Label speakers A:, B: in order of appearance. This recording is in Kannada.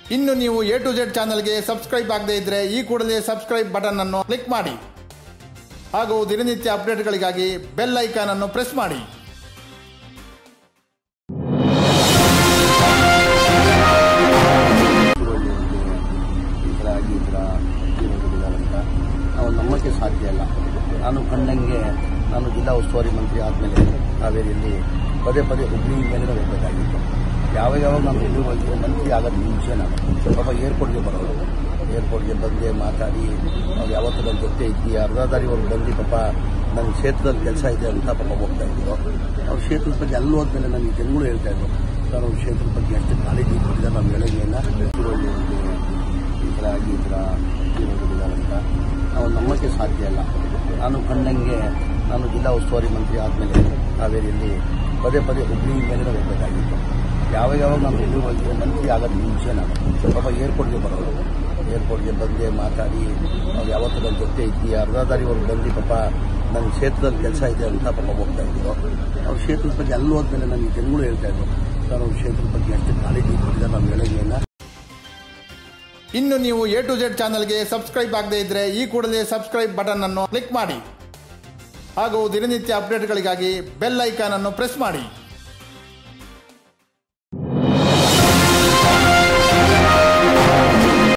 A: ಇನ್ನು ನೀವು ಎ ಟು ಜೆಡ್ ಚಾನಲ್ಗೆ ಸಬ್ಸ್ಕ್ರೈಬ್ ಆಗದೇ ಇದ್ರೆ ಈ ಕೂಡಲೇ ಸಬ್ಸ್ಕ್ರೈಬ್ ಬಟನ್ ಅನ್ನು ಕ್ಲಿಕ್ ಮಾಡಿ ಹಾಗೂ ದಿನನಿತ್ಯ ಅಪ್ಡೇಟ್ಗಳಿಗಾಗಿ ಬೆಲ್ ಐಕಾನ್ ಅನ್ನು ಪ್ರೆಸ್ ಮಾಡಿ
B: ಒಳ್ಳೆ ಈ ಥರ ಆಗಿ ಈ ಥರ ಜೀವನಗಳಿದಾರಂತ ನಾವು ನಂಬಕ್ಕೆ ಸಾಧ್ಯ ಇಲ್ಲ ನಾನು ಕಂಡಂಗೆ ನಾನು ಜಿಲ್ಲಾ ಉಸ್ತುವಾರಿ ಮಂತ್ರಿ ಆದಮೇಲೆ ಹಾವೇರಿಯಲ್ಲಿ ಪದೇ ಪದೇ ಹುಬ್ಳಿ ಮೇಲೆ ಹೋಗಬೇಕಾಗಿತ್ತು ಯಾವಾಗ ಯಾವಾಗ ನಾನು ಹುಬ್ಳಿ ಹೋಗಿದ್ದೆ ಮಂತ್ರಿ ಆಗೋದು ಮುಂಚೆ ನಾನು ಪಾಪ ಏರ್ಪೋರ್ಟ್ಗೆ ಬರೋದು ಏರ್ಪೋರ್ಟ್ಗೆ ಬಂದೆ ಮಾತಾಡಿ ಅವ್ರು ಯಾವತ್ತೂ ನನ್ನ ಜೊತೆ ಇದ್ದಿ ಅರ್ಧ ದಾರಿವರೆಗೆ ಬಂದು ಪಾಪ ನನ್ನ ಕ್ಷೇತ್ರದಲ್ಲಿ ಕೆಲಸ ಇದೆ ಅಂತ ಪಾಪ ಹೋಗ್ತಾ ಇದ್ರು ಅವ್ರ ಕ್ಷೇತ್ರದ ಬಗ್ಗೆ ಅಲ್ಲಿ ಹೋದ್ಮೇಲೆ ನನಗೆ ಜನಗಳು ಹೇಳ್ತಾ ಇದ್ರು ಸರ್ ಅವ್ರ ಕ್ಷೇತ್ರದ ಬಗ್ಗೆ ಎಷ್ಟು ಕಾಳಜಿ ಕೊಟ್ಟಿದ್ದಾರೆ ನಾವು ಬೆಳಗ್ಗೆಲ್ಲ ಒಳ್ಳೆ ಈ ಥರ ಆಗಿ ಈ ಥರ ಜೀವನಗಳಿದಾರಂತ ನಾವು ನಂಬಕ್ಕೆ ಸಾಧ್ಯ ಇಲ್ಲ ನಾನು ಕಂಡಂಗೆ ನಾನು ಜಿಲ್ಲಾ ಉಸ್ತುವಾರಿ ಮಂತ್ರಿ ಆದಮೇಲೆ ಹಾವೇರಿಯಲ್ಲಿ ಪದೇ ಪದೇ ಹುಬ್ಳಿ ಮೇಲೆ ಹೋಗಬೇಕಾಗಿತ್ತು ಯಾವಾಗ ಯಾವಾಗ ನಾನು ಹುಬ್ಳಿ ಹೋಗಿದ್ದೆ ಮಂತ್ರಿ ಆಗೋದು ಮುಂಚೆ ನಾನು ಪಾಪ ಏರ್ಪೋರ್ಟ್ಗೆ ಬರೋದು ಏರ್ಪೋರ್ಟ್ಗೆ ಬಂದೆ ಮಾತಾಡಿ ಅವ್ರು ಯಾವತ್ತೂ ನನ್ನ ಜೊತೆ ಇದ್ದಿ ಅರ್ಧ ದಾರಿವರೆಗೆ ಬಂದು ಪಾಪ ನನ್ನ ಕ್ಷೇತ್ರದಲ್ಲಿ ಕೆಲಸ ಇದೆ ಅಂತ ಪಾಪ ಹೋಗ್ತಾ ಇದ್ರು ಅವ್ರ ಕ್ಷೇತ್ರದ ಬಗ್ಗೆ ಅಲ್ಲಿ ಹೋದ್ಮೇಲೆ ನನಗೆ ಜನಗಳು ಹೇಳ್ತಾ ಇದ್ರು ಸರ್ ಅವ್ರ ಕ್ಷೇತ್ರದ ಬಗ್ಗೆ ಎಷ್ಟು ಕಾಳಜಿ ಕೊಟ್ಟಿದ್ದಾರೆ ನಾವು ಬೆಳಗ್ಗೆಲ್ಲ
A: ಇನ್ನು ನೀವು ಎ ಟು ಜೆಡ್ ಚಾನಲ್ಗೆ ಸಬ್ಸ್ಕ್ರೈಬ್ ಆಗದೇ ಇದ್ರೆ ಈ ಕೂಡಲೇ ಸಬ್ಸ್ಕ್ರೈಬ್ ಬಟನ್ ಅನ್ನು ಕ್ಲಿಕ್ ಮಾಡಿ ಹಾಗೂ ದಿನನಿತ್ಯ ಅಪ್ಡೇಟ್ಗಳಿಗಾಗಿ ಬೆಲ್ ಐಕಾನ್ ಅನ್ನು ಪ್ರೆಸ್ ಮಾಡಿ